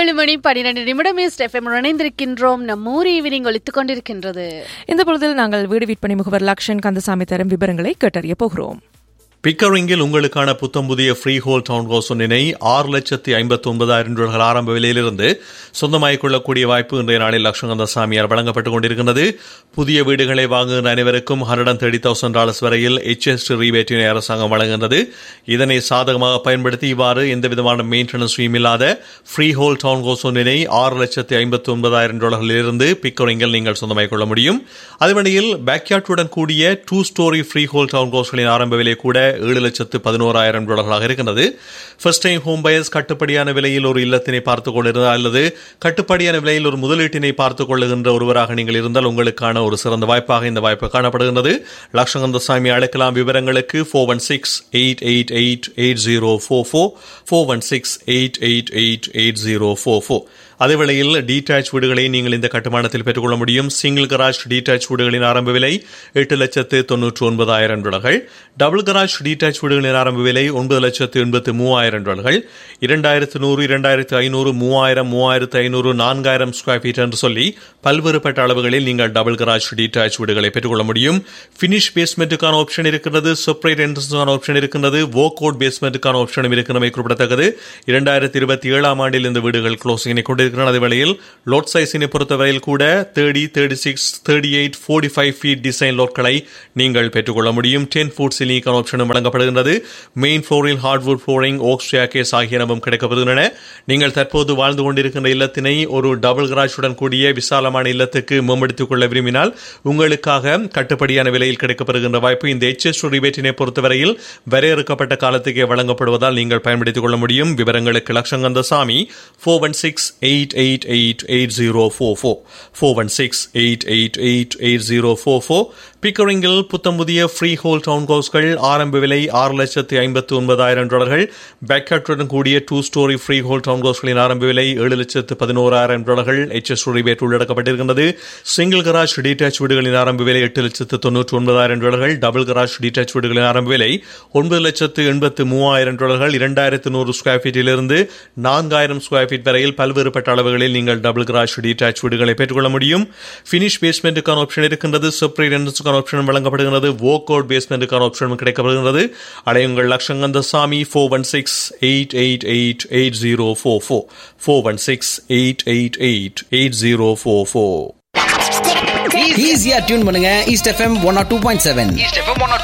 ஏழு மணி பன்னிரண்டு நிமிடம் எஃப்எம் இணைந்திருக்கின்றோம் நம் ஊர் ஈவினிங் ஒலித்துக் கொண்டிருக்கின்றது இந்த பொழுதில் நாங்கள் வீடு விற்பனை முகவர் லக்ஷன் கந்தசாமி தரும் விவரங்களை கேட்டறிய போகிறோம் பிக்கரிங்கில் உங்களுக்கான புத்தம் புதிய ஃப்ரீ ஹோல் டவுன் ஹவுஸ் ஒன்றினை ஆறு லட்சத்தி ஐம்பத்தி ஒன்பதாயிரம் ரூபாய்கள் ஆரம்ப விலையிலிருந்து சொந்தமாகிக் கொள்ளக்கூடிய வாய்ப்பு இன்றைய நாளில் லட்சங்கந்த சாமியார் வழங்கப்பட்டுக் கொண்டிருக்கிறது புதிய வீடுகளை வாங்குகின்ற அனைவருக்கும் hundred and thirty thousand dollars வரையில் எச்எஸ் ரீபேட்டினை அரசாங்கம் வழங்குகின்றது இதனை சாதகமாக பயன்படுத்தி இவ்வாறு எந்த விதமான மெயின்டெனன்ஸ் இல்லாத ஃப்ரீ ஹோல் டவுன் ஹவுஸ் ஒன்றினை ஆறு லட்சத்தி ஐம்பத்தி ஒன்பதாயிரம் டாலர்களிலிருந்து பிக்கரிங்கில் நீங்கள் சொந்தமாகிக் கொள்ள முடியும் அதுவழியில் பேக்யார்டுடன் கூடிய two storey freehold town ஹவுஸ்களின் ஆரம்ப விலை கூட ஏழு லட்சத்து பதினோராயிரம் டாலர்களாக இருக்கின்றது ஃபர்ஸ்ட் டைம் ஹோம் பயர்ஸ் கட்டுப்படியான விலையில் ஒரு இல்லத்தினை பார்த்துக் கொண்டிருந்தால் அல்லது கட்டுப்படியான விலையில் ஒரு முதலீட்டினை பார்த்துக் கொள்ளுகின்ற ஒருவராக நீங்கள் இருந்தால் உங்களுக்கான ஒரு சிறந்த வாய்ப்பாக இந்த வாய்ப்பு காணப்படுகின்றது லட்சங்கந்த சாமி அழைக்கலாம் விவரங்களுக்கு four one six eight eight eight eight zero four four four one six eight eight eight eight zero four four அதே வேளையில் டீடாச் வீடுகளை நீங்கள் இந்த கட்டுமானத்தில் பெற்றுக்கொள்ள முடியும் சிங்கிள் கராஜ் டீடாச் வீடுகளின் ஆரம்ப விலை எட்டு லட்சத்து தொன்னூற்று ஒன்பதாயிரம் டாலர்கள் டபுள் கராஜ் டீடாச் வீடுகளின் ஆரம்ப விலை ஒன்பது லட்சத்து எண்பத்து மூவாயிரம் டாலர்கள் இரண்டாயிரத்து நூறு இரண்டாயிரத்து ஐநூறு மூவாயிரம் மூவாயிரத்து ஐநூறு நான்காயிரம் ஸ்கொயர் ஃபீட் என்று சொல்லி பல்வேறுபட்ட அளவுகளில் நீங்கள் டபுள் கராஜ் டீடாச் வீடுகளை பெற்றுக்கொள்ள முடியும் பினிஷ் பேஸ்மெண்ட்டுக்கான ஆப்ஷன் இருக்கிறது செப்பரேட் என்ட்ரன்ஸுக்கான ஆப்ஷன் இருக்கிறது வோக் அவுட் பேஸ்மெண்ட்டுக்கான ஆப்ஷனும் இருக்கிறமை குறிப்பிடத்தக்கது இரண்டாயிரத்தி இருபத்தி ஏழாம் ஆண்டில் இந்த வீடுகள் க்ளோசிங்கினை கொண்டிருக்கின்றன அதே வேளையில் லோட் சைஸினை பொறுத்தவரையில் கூட thirty thirty six thirty eight forty five feet design லோட்களை நீங்கள் பெற்றுக்கொள்ள முடியும் டென் ஃபுட் சிலிக்கான ஆப்ஷனும் வழங்கப்படுகின்றது மெயின் ஃப்ளோரில் ஹார்ட்வுட் ஃப்ளோரிங் ஓக் ஸ்டாக்கேஸ் ஆகியனவும் கிடைக்கப்படுகின்றன நீங்கள் தற்போது வாழ்ந்து கொண்டிருக்கின்ற இல்லத்தினை ஒரு டபுள் கராஜுடன் கூடிய விசாலமான இல்லத்துக்கு மேம்படுத்திக் கொள்ள விரும்பினால் உங்களுக்காக கட்டுப்படியான விலையில் கிடைக்கப்படுகின்ற வாய்ப்பு இந்த எச்எஸ் ரிபேட்டினை பொறுத்தவரையில் வரையறுக்கப்பட்ட காலத்துக்கே வழங்கப்படுவதால் நீங்கள் பயன்படுத்திக் கொள்ள முடியும் விவரங்களுக்கு Latchagantha Samy four one six eight eight eight eight zero four four four one six eight eight eight eight zero four four பிக்கரிங்கில் புத்தம் புதிய ஃப்ரீ ஹோல் டவுன் ஹவுஸ்கள் ஆரம்ப விலை ஆறு லட்சத்து ஐம்பத்து ஒன்பதாயிரம் டாலர்கள் பேக்கட்டுடன் கூடிய two storey freehold town ஹவுஸ்களின் ஆரம்ப விலை ஏழு லட்சத்து பதினோராயிரம் டாலர்கள் எச்எஸ் ரிபேட் உள்ளடக்கப்பட்டிருக்கின்றது சிங்கிள் கராஜ் டீடாச் வீடுகளின் ஆரம்ப விலை எட்டு லட்சத்து தொன்னூற்று ஒன்பதாயிரம் டாலர்கள் டபுள் கராஜ் டீடாச் வீடுகளின் ஆரம்ப விலை ஒன்பது லட்சத்து எண்பத்து மூவாயிரம் டாலர்கள் இரண்டாயிரத்து நூறு ஸ்கொயர் ஃபீட்டிலிருந்து நான்காயிரம் ஸ்கொயர் ஃபீட் வரையில் பல்வேறுபட்ட அளவுகளில் நீங்கள் டபுள் கராஜ் டீடாச் வீடுகளை பெற்றுக்கொள்ள முடியும் பினிஷ் பேஸ்மெண்ட்டுக்கான ஆப்ஷன் இருக்கின்றது செப்பரேட் என்ட்ரன்ஸுக்கான ஆப்ஷன் வழங்கப்படுகிறது வோக் அவுட் பேஸ்மெண்ட்டுக்கான ஆப்ஷன் கிடைக்கப்படுகிறது அடையுங்கள் Latchagantha Samy four one six eight eight eight eight zero four four four one six eight eight eight eight zero four four ஈஸியா டியூன் பண்ணுங்க east FM one oh two point seven east FM one